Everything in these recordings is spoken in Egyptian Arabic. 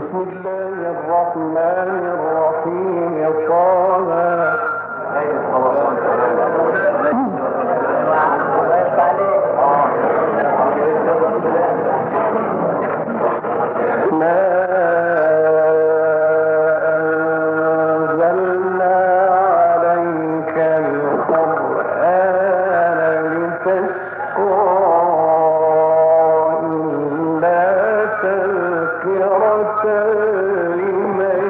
بسم الله الرحمن الرحيم طه ما أنزلنا عليك القرآن لتشقى إلا تذكرة لمن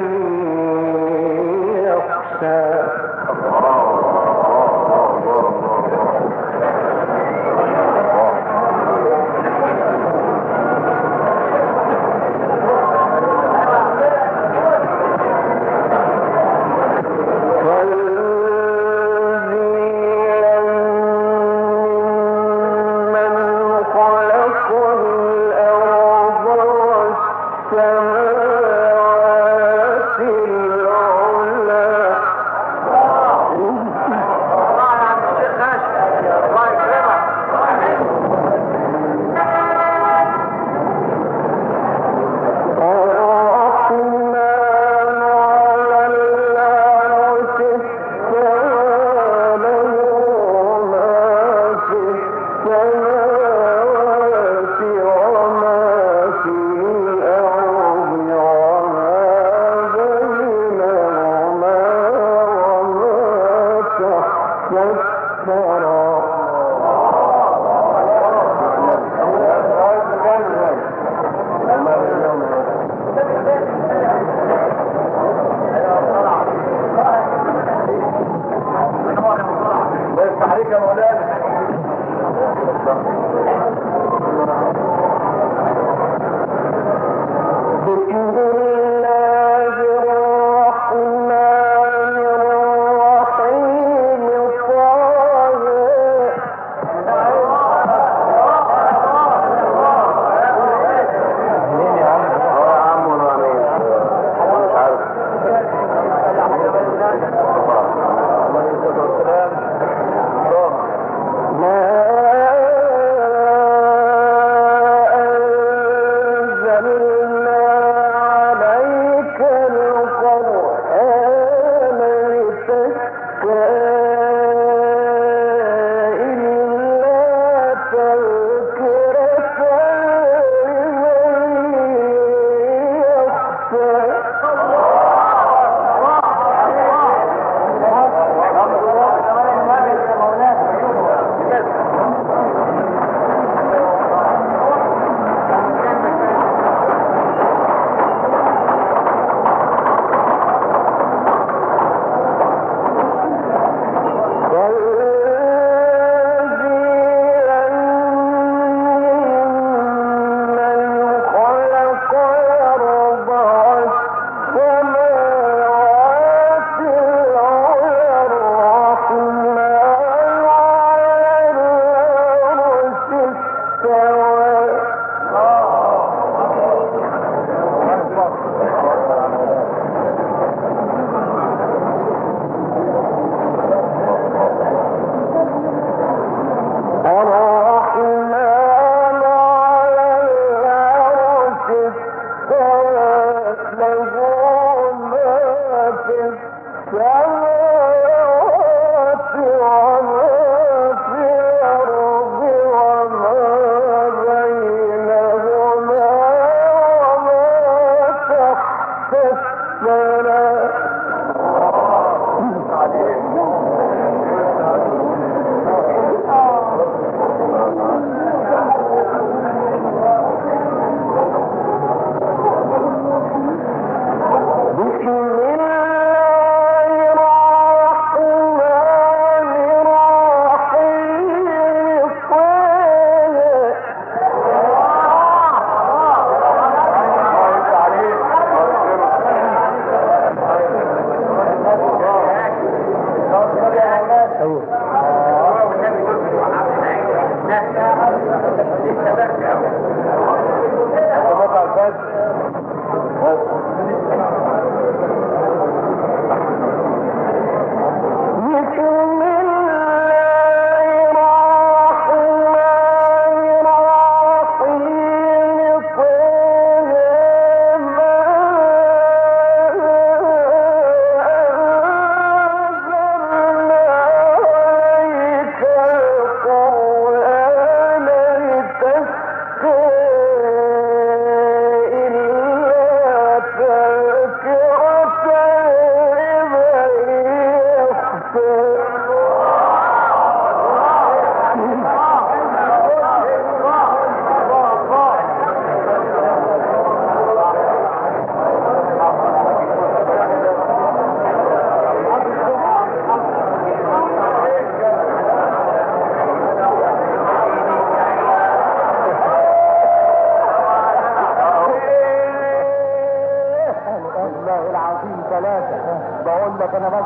يخشى ممن خلق الأرض والسماوات العلى الرحمن على العرش استوى له ما في السماوات وما في الأرض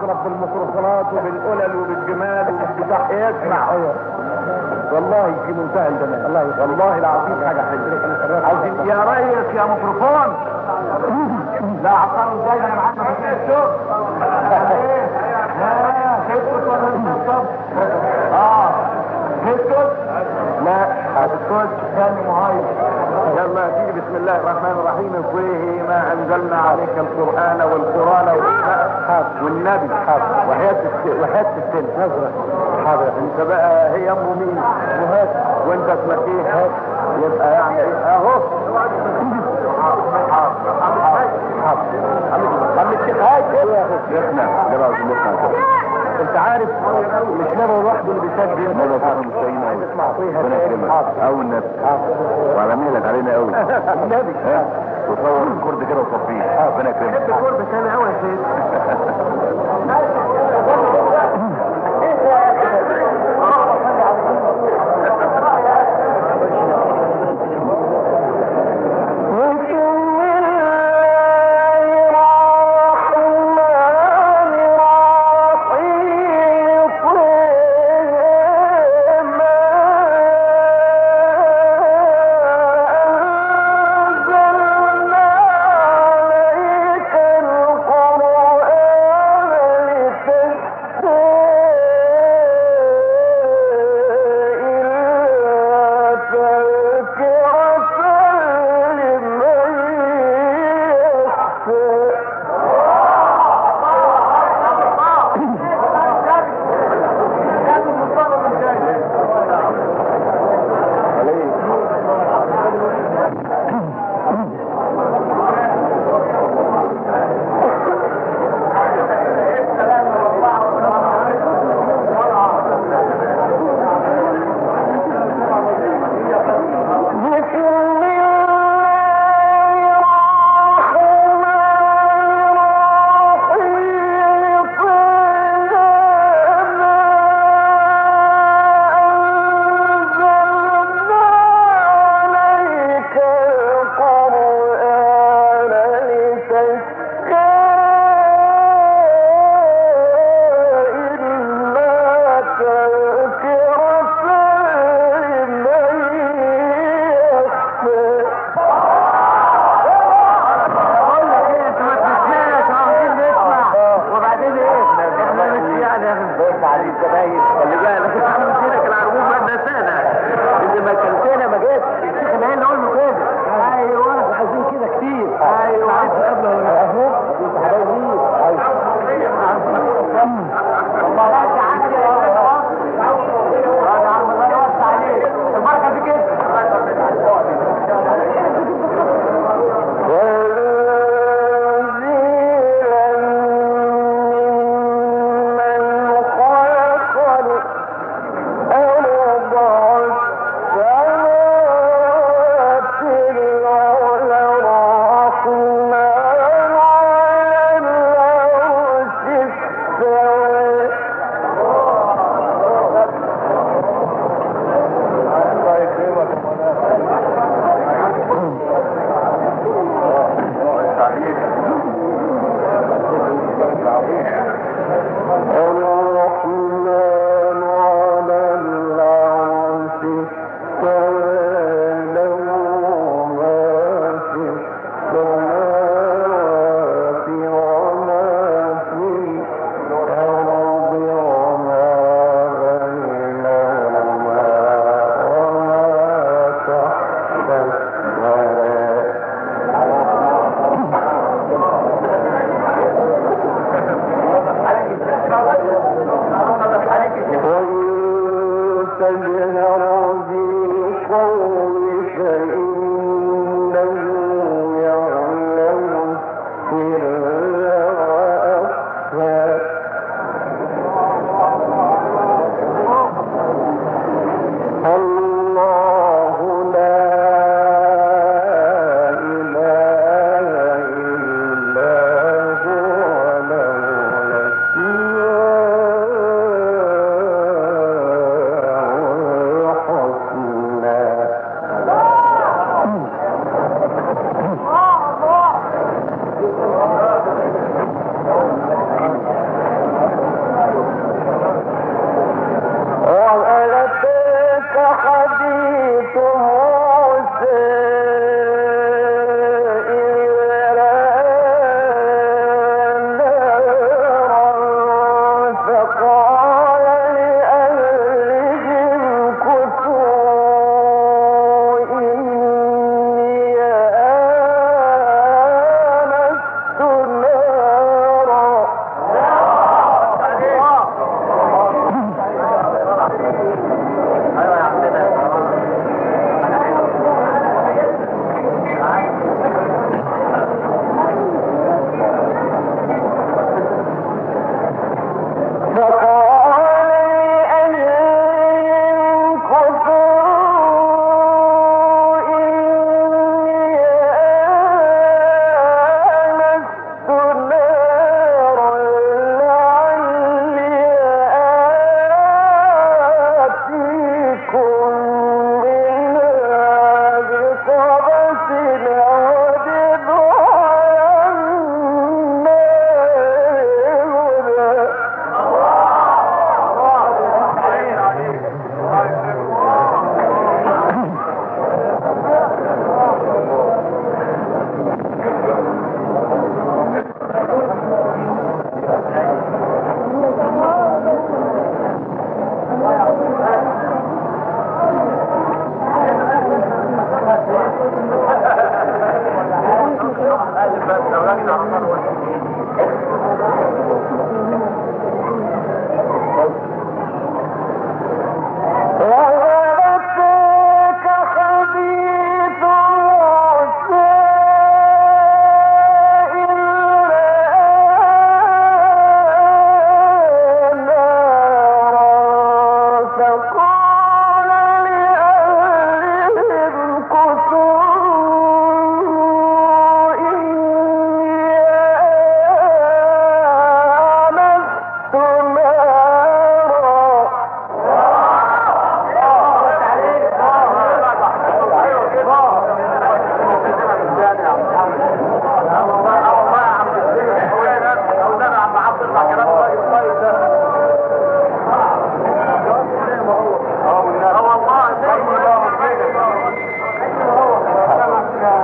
يضرب بالميكروفونات وبالقلل وبالجمال وبالبتاع يسمع والله في منتهى الجمال الله والله العظيم حاجه حلوه عاوزين يا ريس يا ميكروفون لا عطار ازاي انا معانا في الشغل ايه لا هتسكت ولا تنصب اه هتسكت لا هتسكت ثاني مهيب يلا يا سيدي بسم الله الرحمن الرحيم فيه ما انزلنا عليك القران والقران والنبي وحياه الس- وحياه السن نظره حاضر انت بقى هي ام مين وهات وانت اسمك ايه هات يبقى يعني ايه اهو حاضر حاضر عم الشيخ هات يسمع جرى انت عارف مش نبوي لوحده اللي بيسجل لا ده احنا مستعين قوي اسمع فيها ربنا يكرمك او النبي وعلى مهلك علينا قوي النبي ها وصور الكرد كده وصفيه ربنا يكرمك الكرب سامع قوي يا سيدي القرآن لتسكن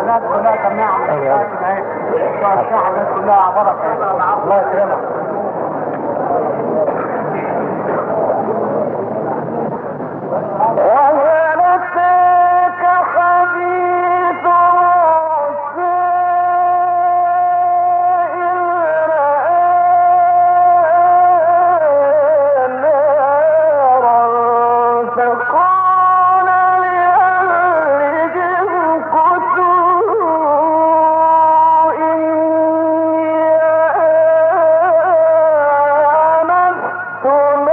الناس كلها سماعه أيوة. الشاحه الناس كلها عباره الله يكرمك وهلتك حديث موسى إذ رأى نارا فقال لأهلهم كثوا إني آنست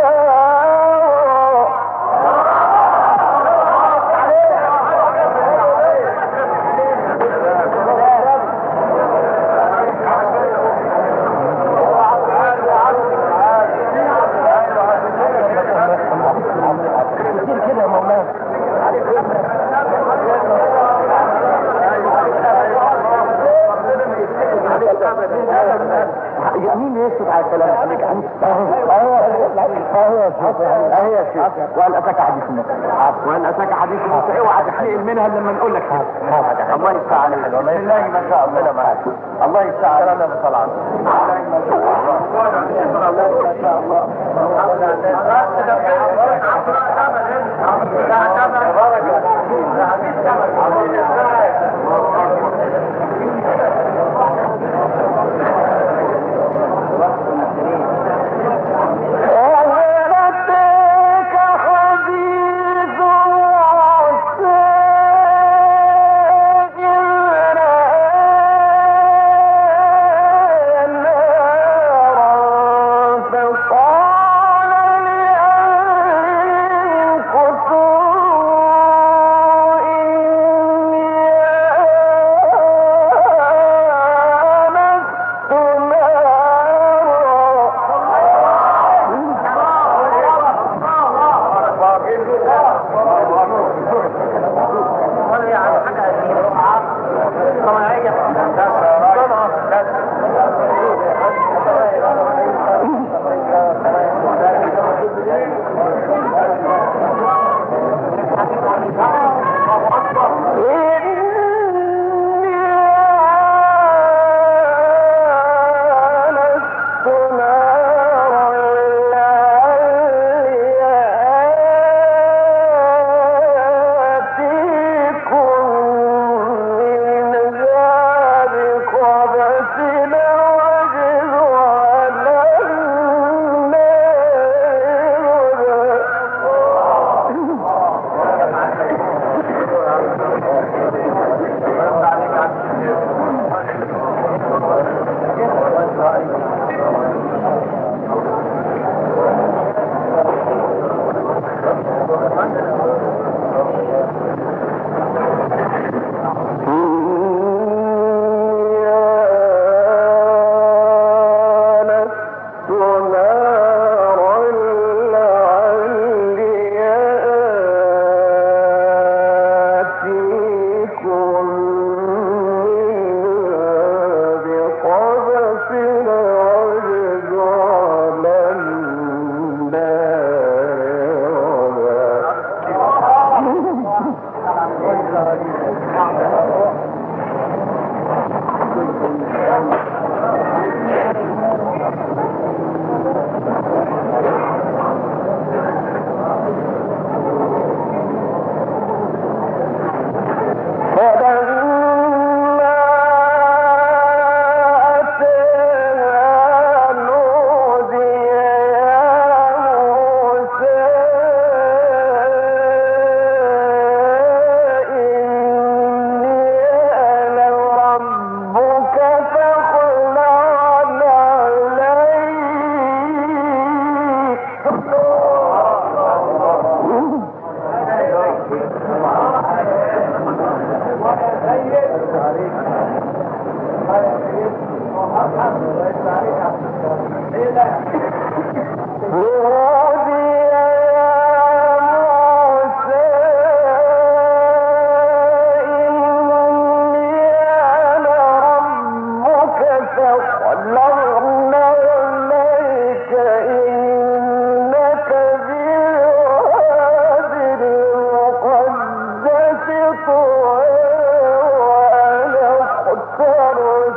نارا كتير كده يا مولانا مين يسكت على الكلام عليك عنك اهو اهو يا شيخ اهو يا شيخ وهل اتاك حديث موسى وان اتاك حديث موسى اوعى تحليل منها لما نقول لك الله يفتح عليك بسم الله ما شاء الله معاك الله يفتح عليك انا بصلاه وهلتك حديث موسى إذ رأى نارا فقال لأهلهم كثوا إني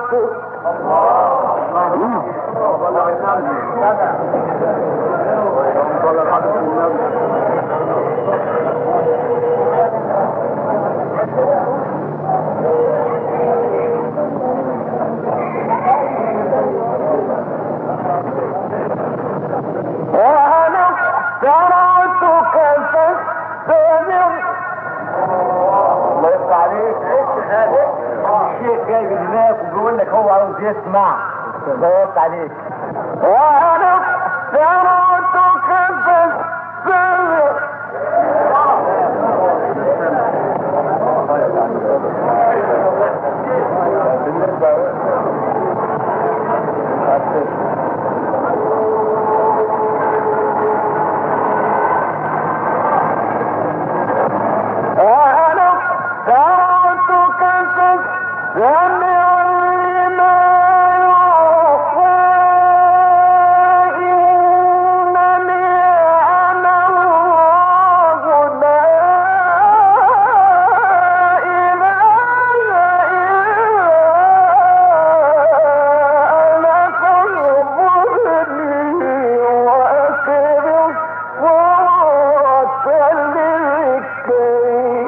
وأنا اخترعتك فاستمع الله يفتح عليك الشيخ جاي من هناك وبيقول لك هو عاوز يسمع الله يفتح عليك وأنا اخترعتك فاستمع وأنا اخترعتك فاستمع لما يوحى إنني أنا الله لا إله إلا أنا فاعبدني وأقم الصلاة لذكري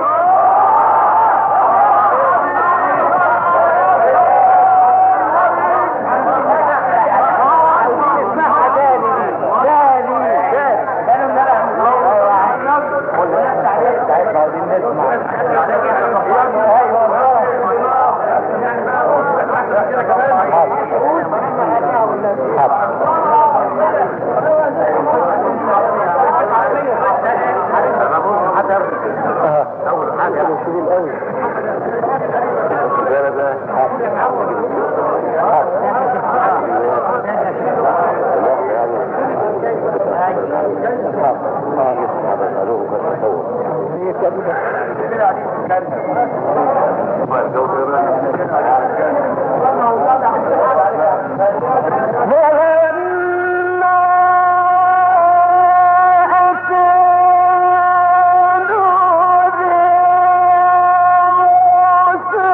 فلما أتانوا بموسى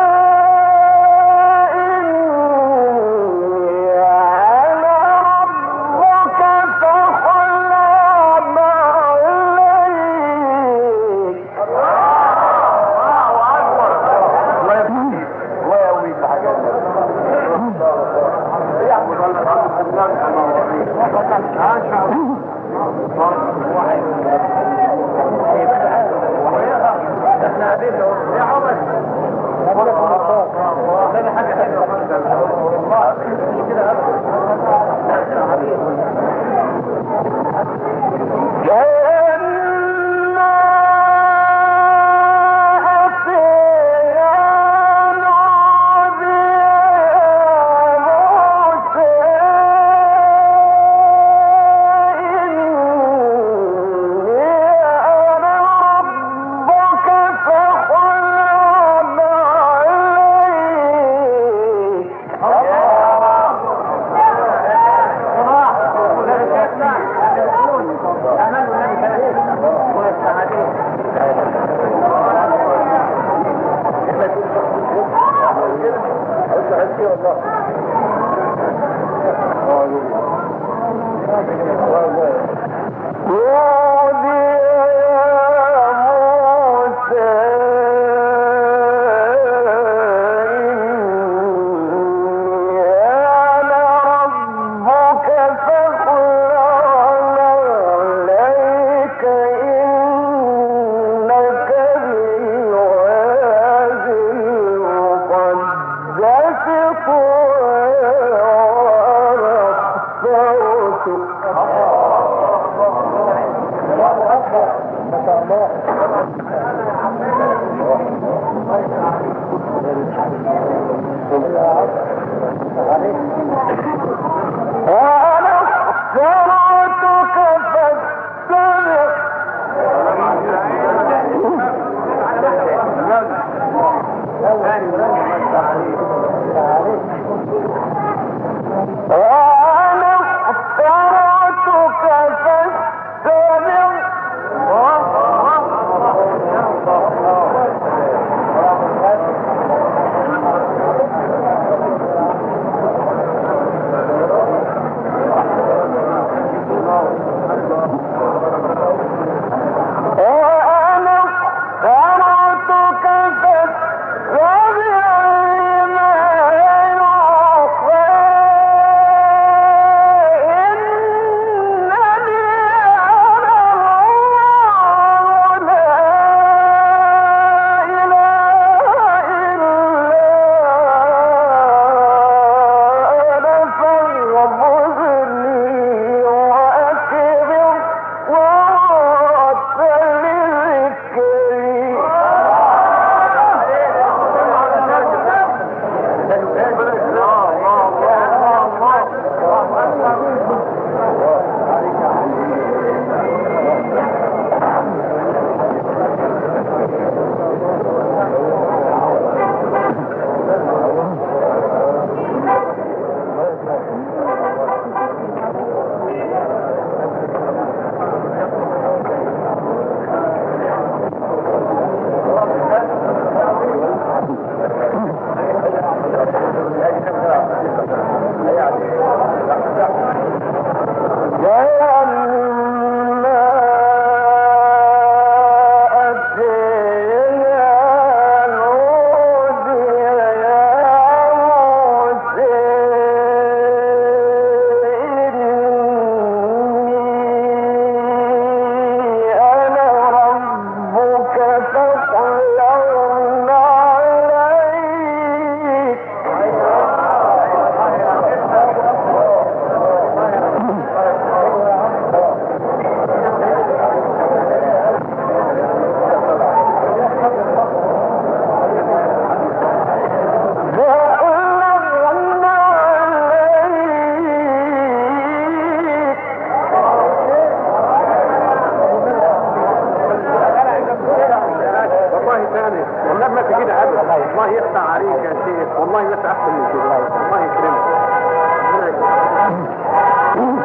إني أنا ربك فاحلم عليك الله يقويك بحاجات لما أتينا بموسى إني أنا ربك فاحلم عليك ودي موسى إني أنا ربك فاخلع عليك إنك بالوادي المقدس طوى وأنا اخترعتك فاستمع وأنا اخترعتك فاستمع عليك يا شيخ والله ما احسن من كده الله يكرمك ربنا يكرمك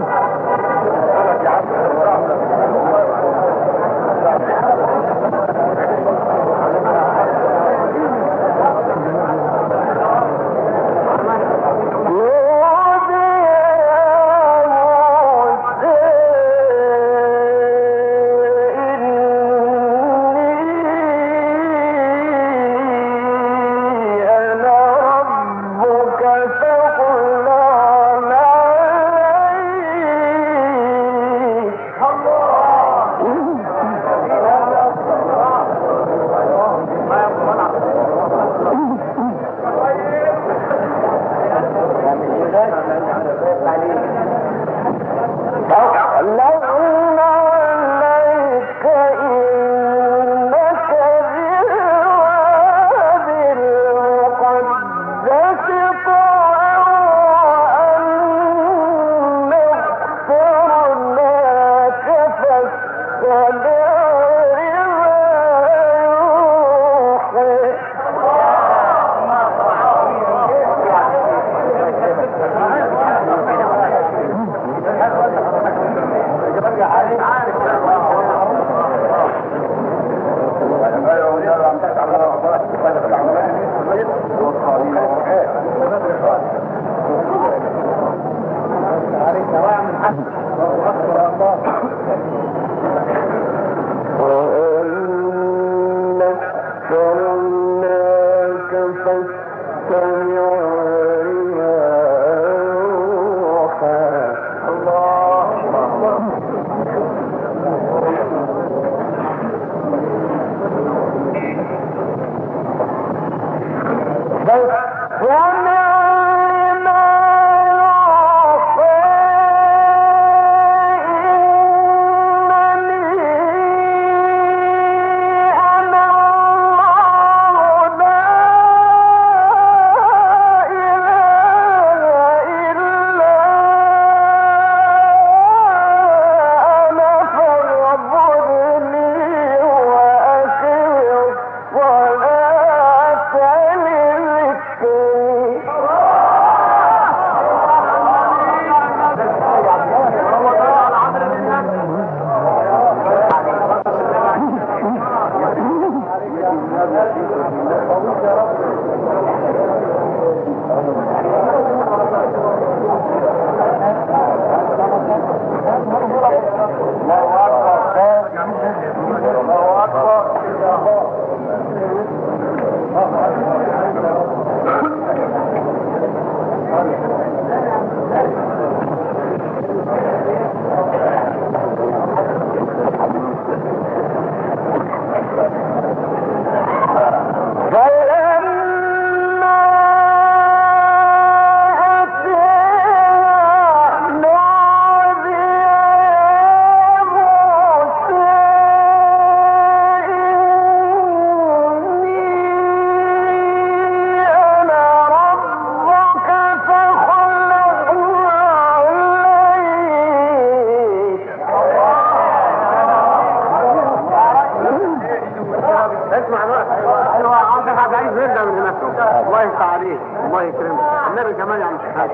اسمع بقى ايوه عندك حاجه عايز يرجع من هناك الله يفتح عليك الله يكرمك النبي كمان يا عم شحات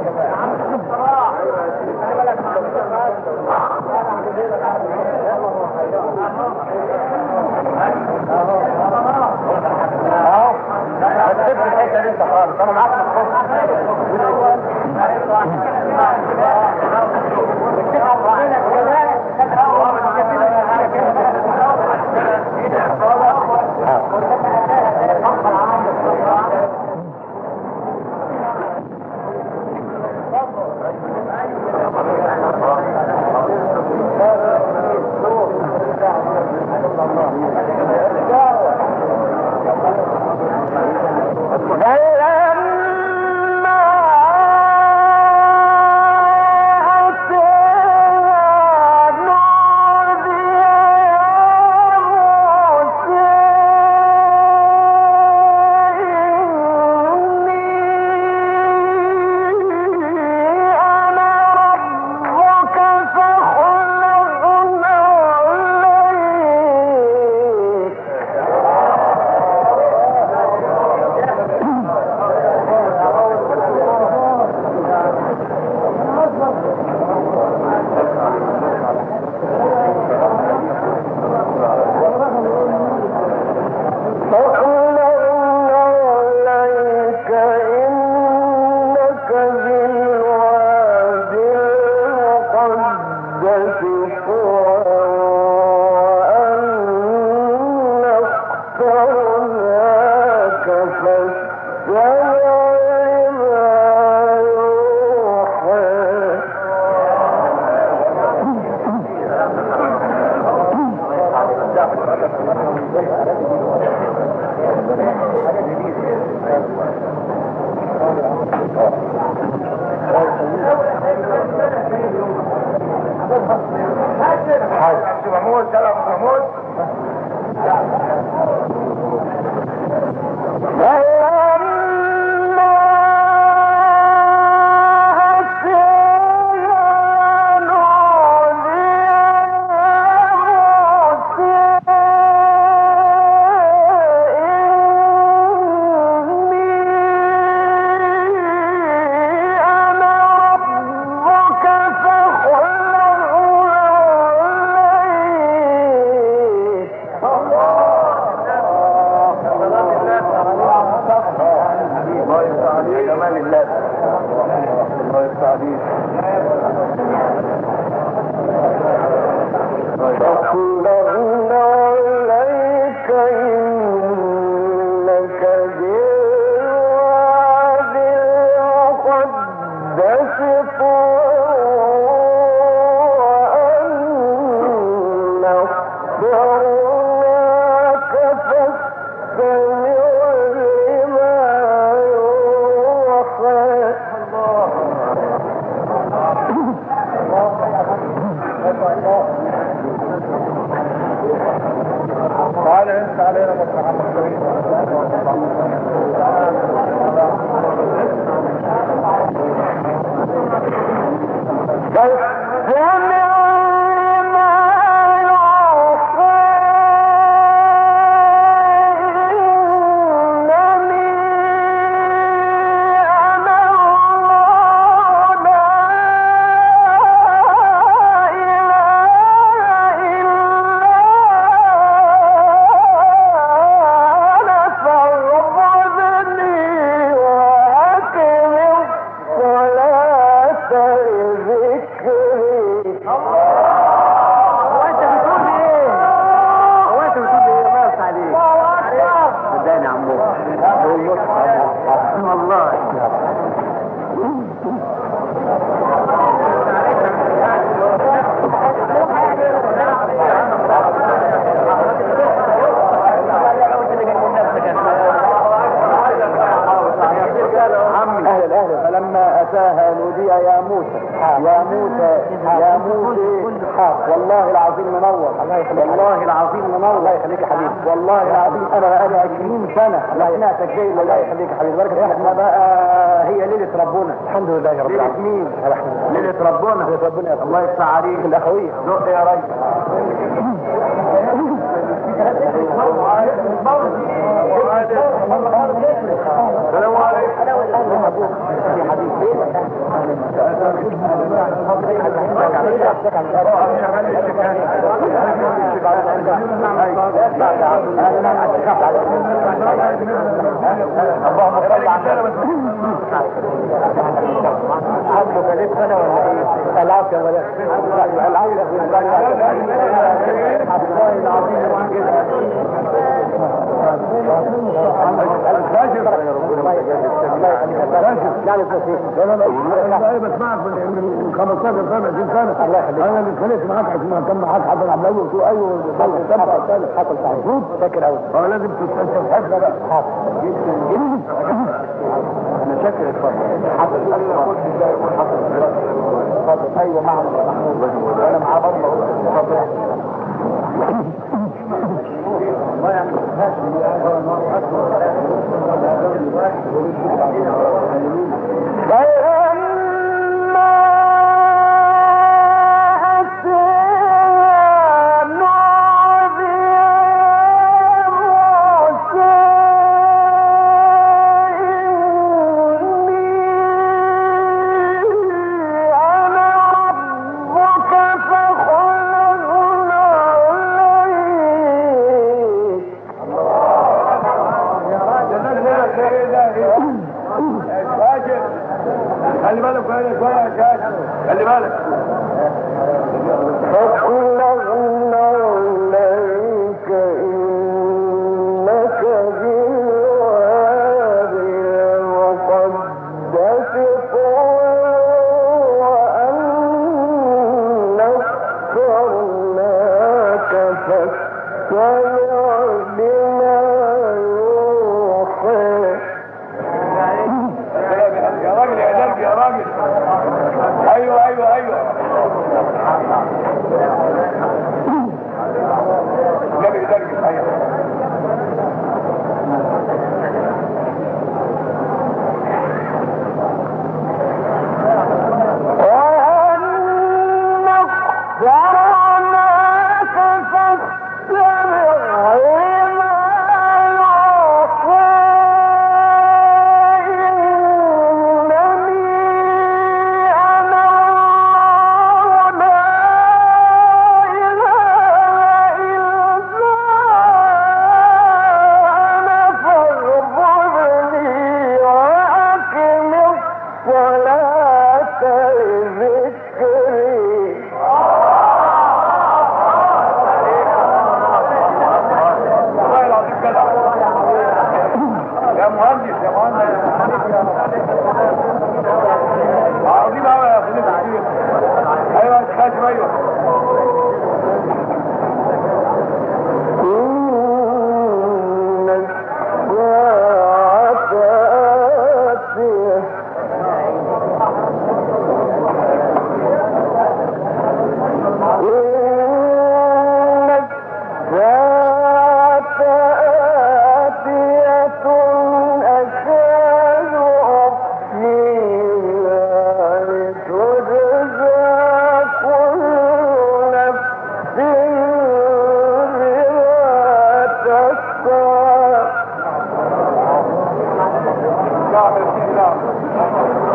اهو ما تسيبش الحته دي انت خالص انا معاك فلما محمود سلام ابو محمود الله يفتح عليك يا جمال الله الله يفتح عليك تعالى انت علينا مصلحة هو انت بتقول ايه؟ هو انت بتقول ايه؟ الله يفتح عليك. صدقني يا عمو. والله. اهلا اهلا فلما اتاها نودي يا موسى يا موسى يا موسى والله العظيم منور والله العظيم منور الله يخليك يا حبيبي والله العظيم انا بقالي 20 سنه لا سمعتك جاي الله يخليك يا حبيبي بارك احنا بقى هي ليله ربنا الحمد لله رب العالمين ليله مين؟ ليله ربنا ليله ربنا الله يفتح عليك الاخويه زق يا ريس السلام عليكم اللهم صل على حبك ليك انا ولا ايه؟ العافيه ولا العافيه والله العظيم انا بسمعك من 15 سنه 20 سنه الله يخليك انا اللي اتخانقت معاك عشان كان معاك حسن عبد الله قلت له ايوه حصل حصل حصل فاكر قوي اه لازم تستحسن بقى انا شاكر اتفضل حصل حصل ايوه مع محمود انا معاه برضه اتفضل الله يعني خلي بالك شويه شويه يا شاشه خلي بالك يا راجل يا درب يا راجل ايوه ايوه ايوه يا عظيم قوي يا فضيلة الشيخ ايوه يا خاتم ايوه نعم يا سيدي نعم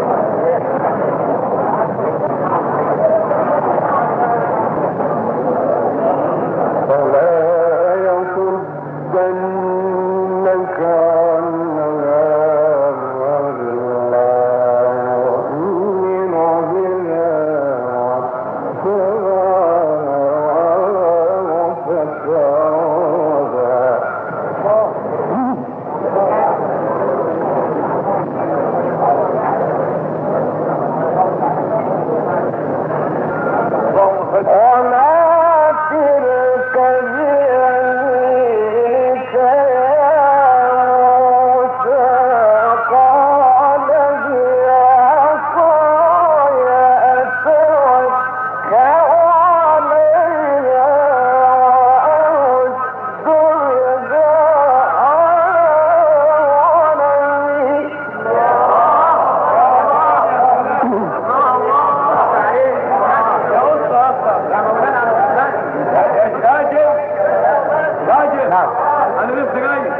انا لسه جاي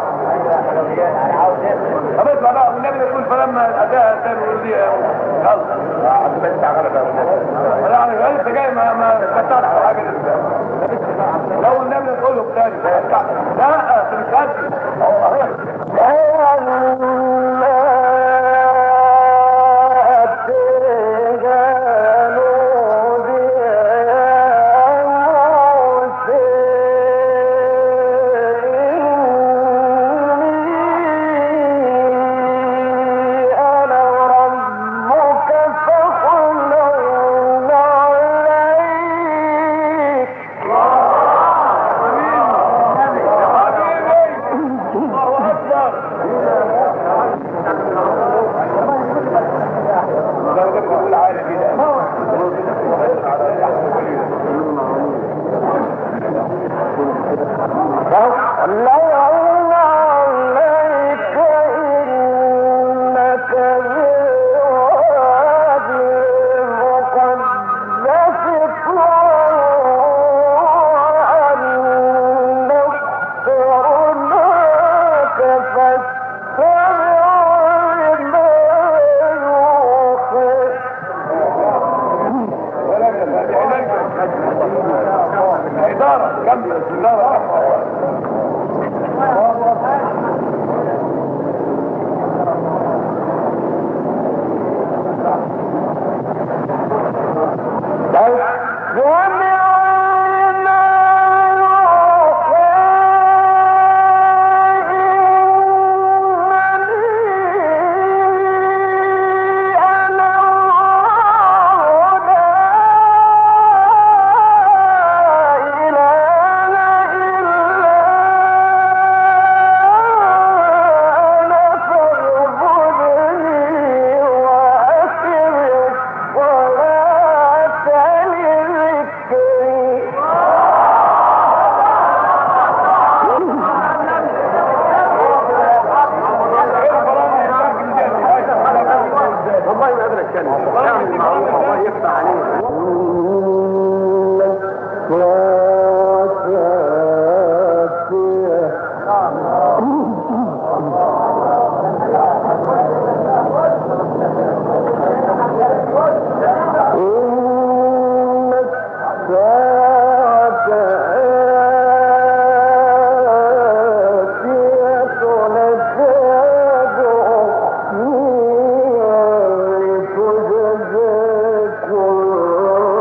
طب اسمع بقى والنبي يقول فلما اتاها الثاني دي خلاص بس انا انا لسه جاي ما ما فتحت حاجه لسه لو النبي يقول له تاني لا في الكاتب الله اكبر ده ده بيقول عالي كده إدارة كمل إدارة والله ما قادر اتكلم اعمل المعروف الله يفتح عليك تجزى كل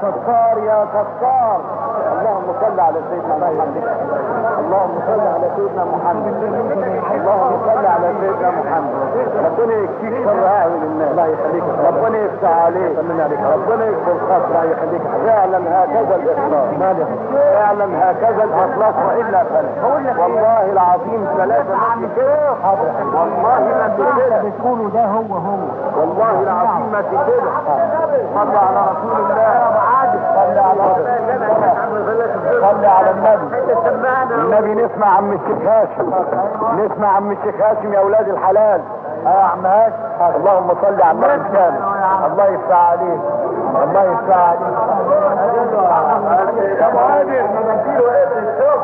ستار يا ستار اللهم صل على سيدنا محمد اللهم صل على سيدنا محمد اللهم صل على سيدنا محمد ربنا يكفيك شر اهل الناس الله يخليك ربنا يفتح عليك ربنا يكبر خاطر الله يخليك فعلا هكذا الاخلاص فعلا هكذا الاخلاص والا فلا والله العظيم ثلاثه ما كده والله ما كده بتقولوا ده هو هو والله العظيم ما كده صلى على رسول الله صلى على صلى على النبي النبي نسمع عم الشيخ هاشم نسمع عم الشيخ هاشم يا اولاد الحلال اه يا عم هاشم اللهم صل على النبي الكامل الله يفتح عليك الله يفتح عليك يا ابو هادي نديله ايه الشوق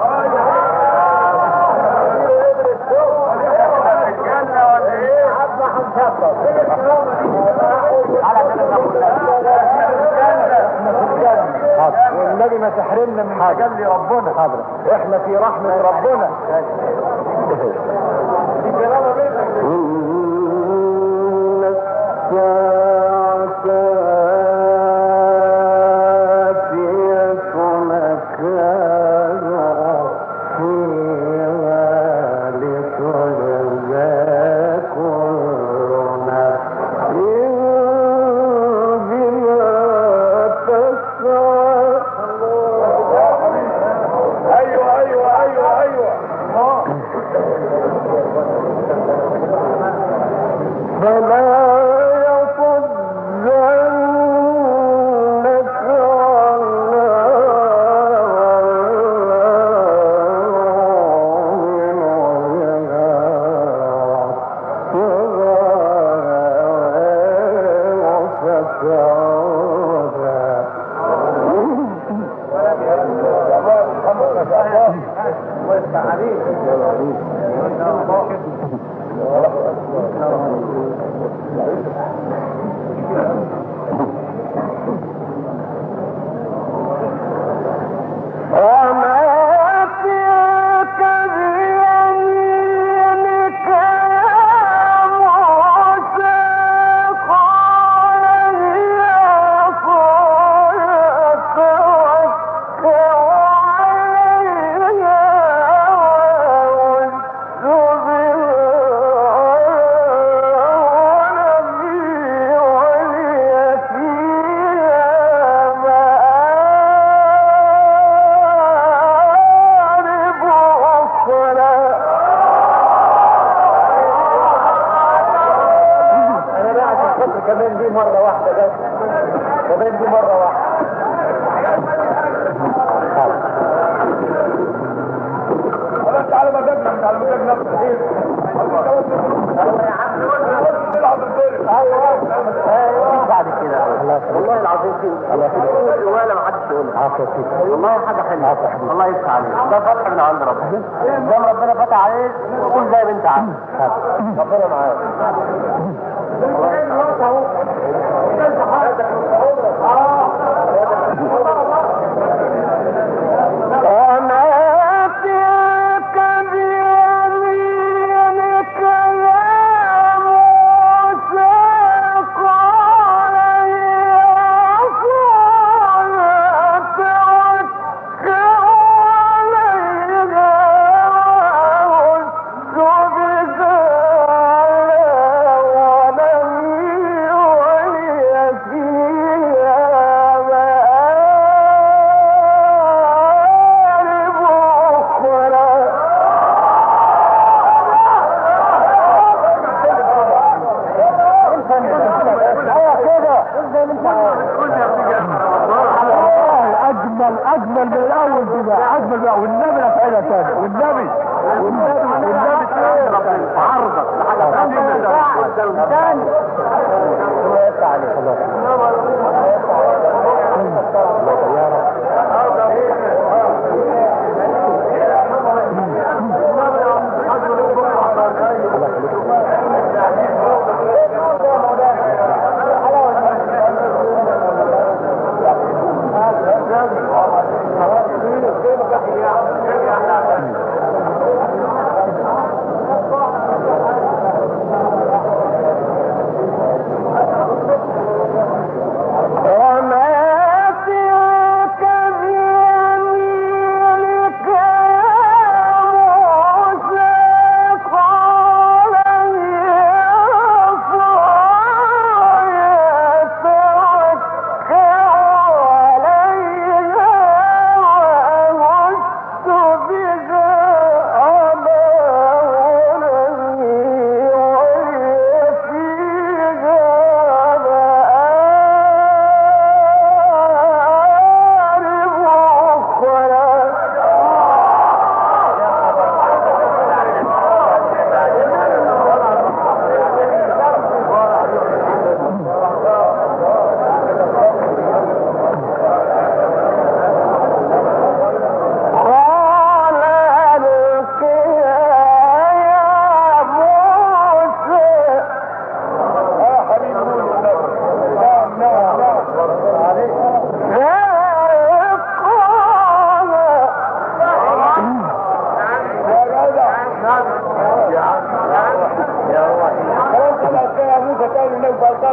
والنبي ما تحرمنا من تجلي ربنا حاضر احنا في رحمة ربنا إن الساعة آتية مكانها فيها لتجزى كل نفس بما تسعى ايوه ايوه ايوه ايوه فلا يصدنك وما تلك بيمينك يا موسى قال هي عصاي أتوكل عليها وأهش بها ونبي ولي فيها مآرب أخرى انا لا عشان خاطر كمان دي مره واحده بس كمان دي مره واحده خلاص تعالى مزاجنا مش على مزاجنا ايوه بعد كده والله العظيم كده الله يخليك ولا ما حدش يقول عافية فيك والله حاجه حلوه الله يفتح عليك ده فتح من عند ربنا ده ربنا فتح عليك وقول زي ما انت عايز ربنا معاك وما تلك بيمينك يا موسى قال هي عصاي أتوكل عليها وأهش بها على غنمي ولي فيها مآرب أخرى اجمل اجمل من الاول كده اجمل بقى والنبي لا فعلها تاني والنبي والنبي والنبي تاني عرضك تاني الله يفتح عليك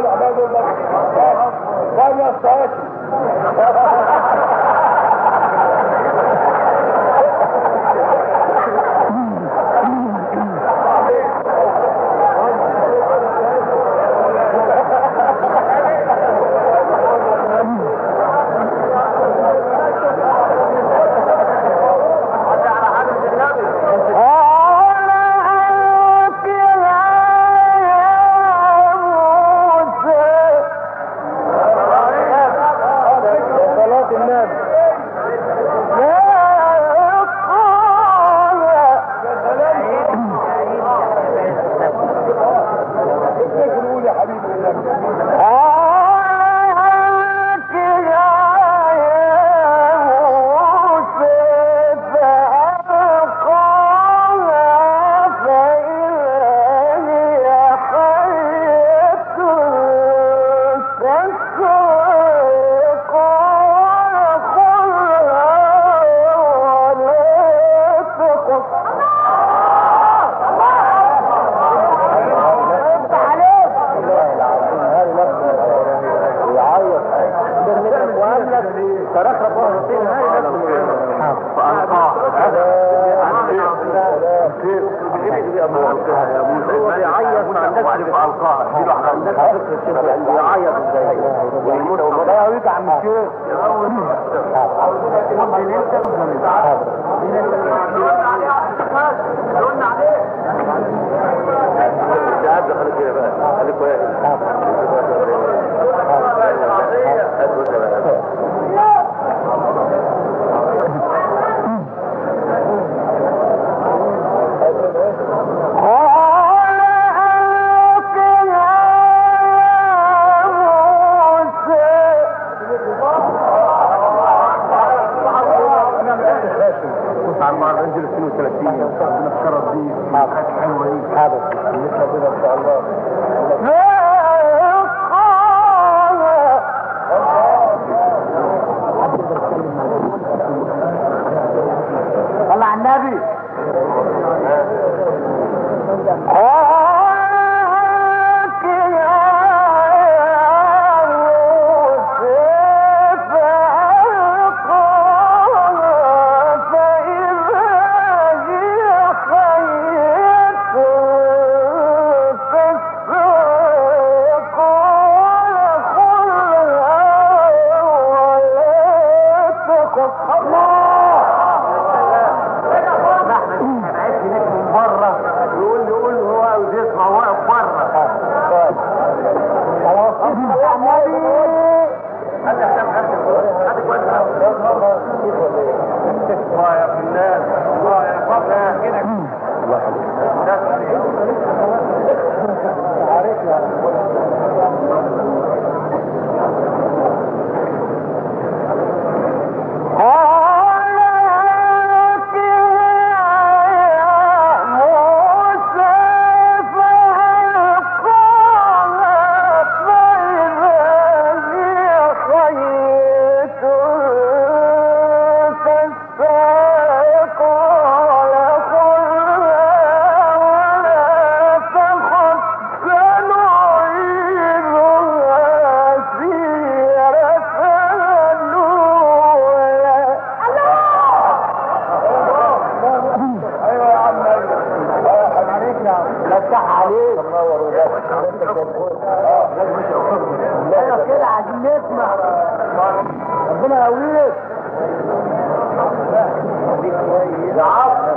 يا استاذ صلاة النبي قول يا حبيبي النبي صلى على النبي يقول لي قول هو عاوز يسمع واقف بره الله يا فنان الله يا فنان ايوه يا عم فتح عليك ايوه كده عايزين نسمع ربنا يقويك يا عم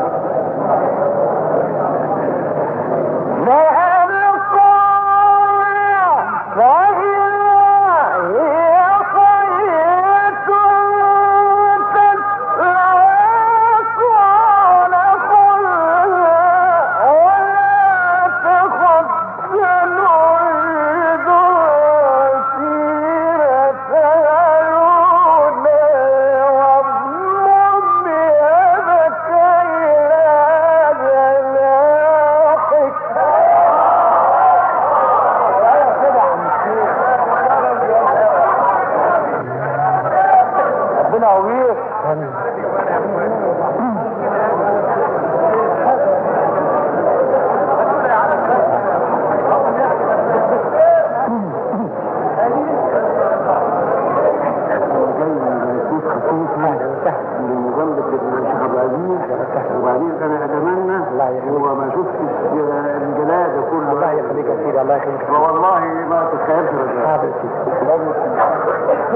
وضمم يدك إلى جناحك يخليك يا سيدي الله يخليك والله ما تتخيلش رجال حاضر يا سيدي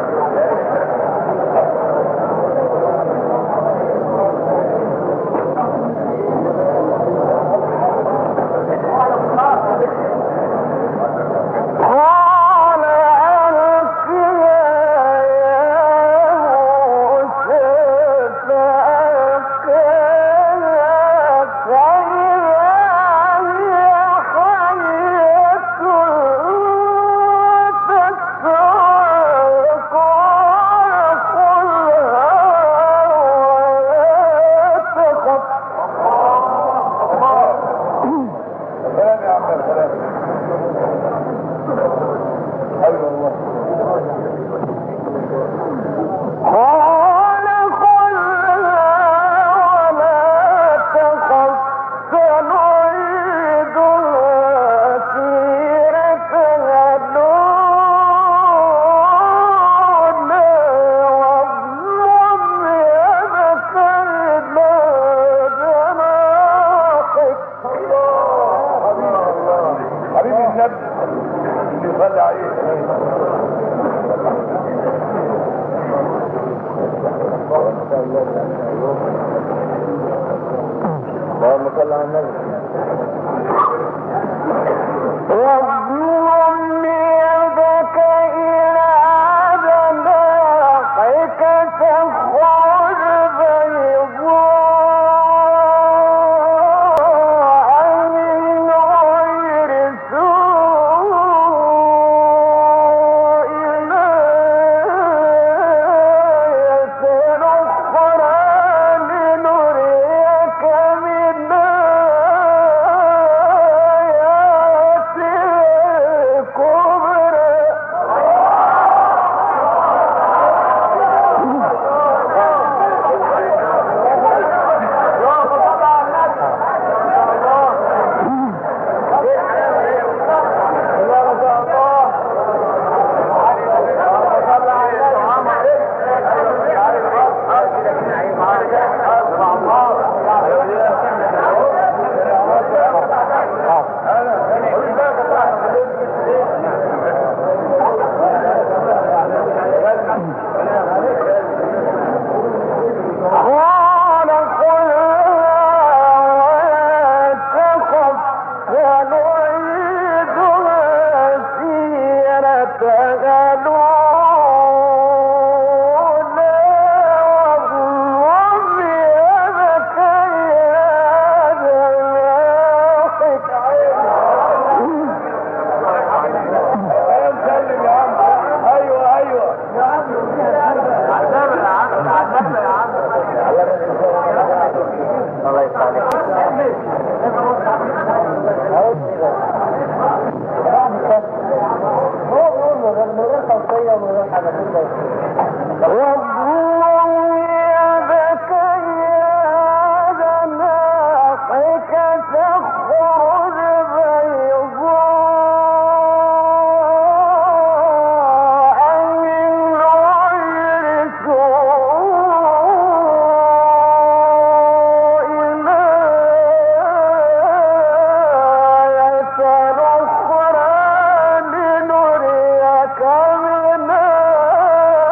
قال ألقها يا موسى فألقاها فإذا هي حية تسعى قال خذها ولا تخف سلام يا عم سلام ايوه والله قال خذها ولا تخف سنعيدها سيرتها الأولى واضمم يدك إلى جناحك حبيبي النبي اللي يصلي عليه اللهم صل على النبي واضمم يدك إلى جناحك تخرج بيضاء من غير سوء آية أخرى لنريك من آيات الكبرى قال خذها ولا تخف سنعيدها سيرتها الأولى واضمم يدك إلى جناحك سلم يا عم ايوه ايوه الله يفتح عليك هو بيقول من غير خلفيه ومن غير حاجه واضمم يدك إلى جناحك تخرج بيضاء من غير سوء آية أخرى لنريك من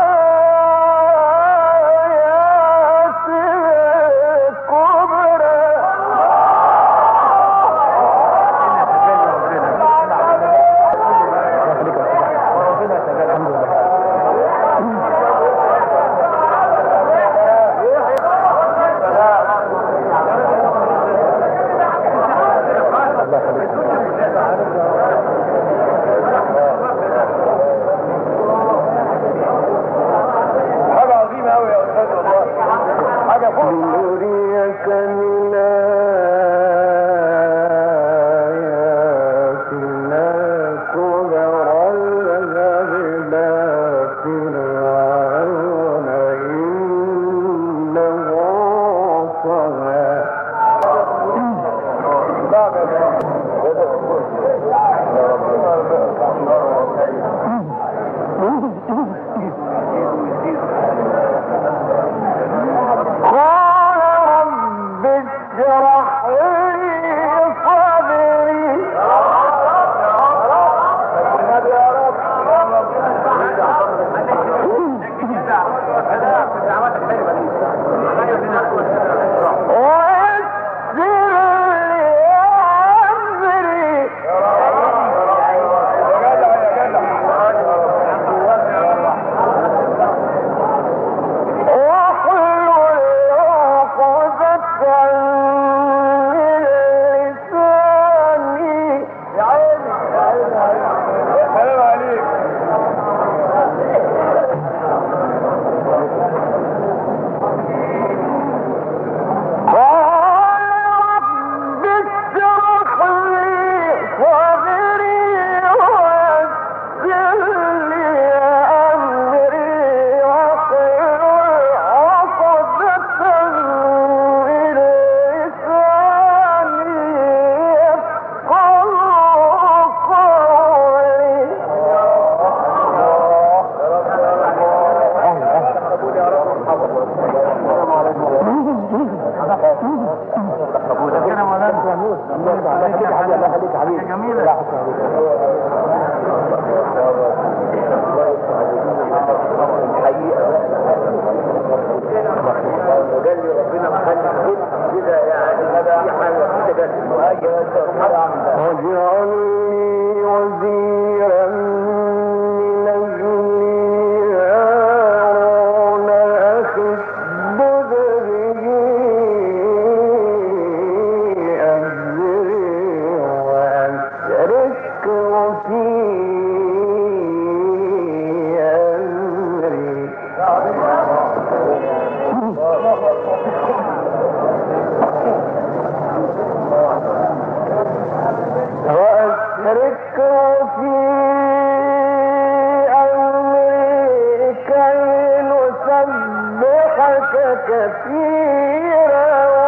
كثيرا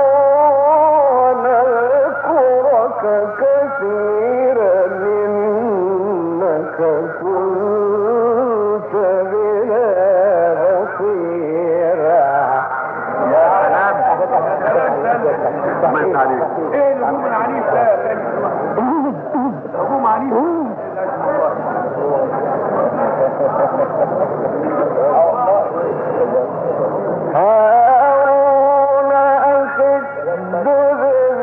ونذكرك كثيرا إنك كنت بنا بصيرا يا سلام الله يفتح عليك ايه الهجوم العنيف ده يا فندم؟ هجوم عنيف هارون أشد به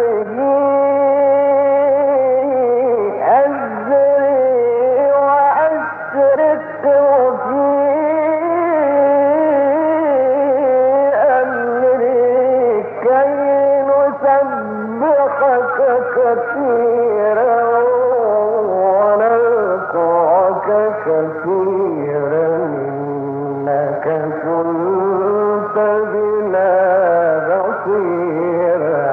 أزري وأشركه في أمري كي نسبحك كثيرا ونذكرك كثيرا إنك كنت بنا بصيرا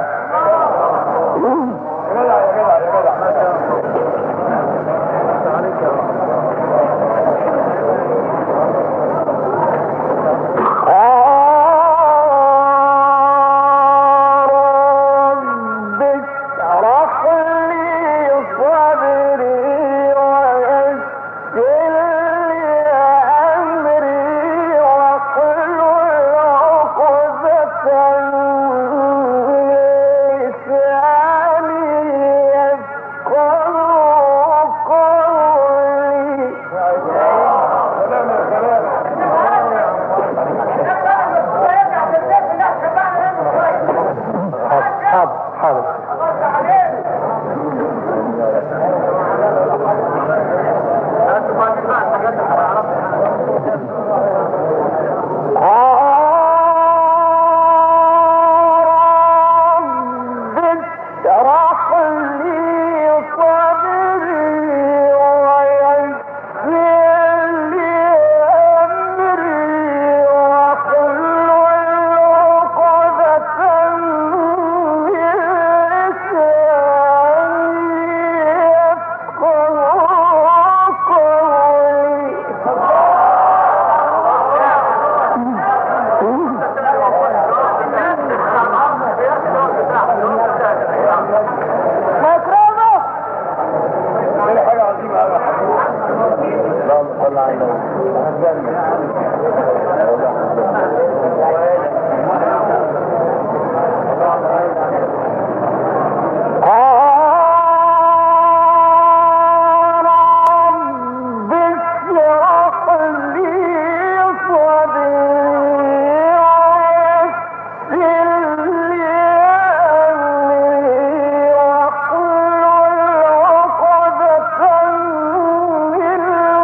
رب اشرح لي صدري ويسر لي أمري واحلل عقدة من لساني يفقهوا قولي سلام يا سلام حاضر حاضر رب اشرح لي صدري ويسر لي أمري واحلل عقدة من لساني يفقهوا قولي مكرمة دي حاجه عظيمه قوي اللهم صل على النبي رب اشرح لي صدري ويسر لي أمري واحلل عقدة من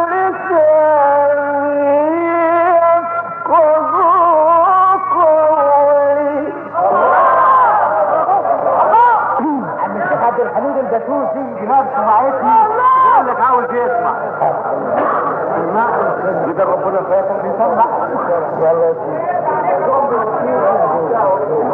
لساني يفقهوا قولي الشيخ عبد الحميد البسوسي جناب سمعتني يقول لك عاوز يسمع كده ربنا فاتح يلا يا سيدي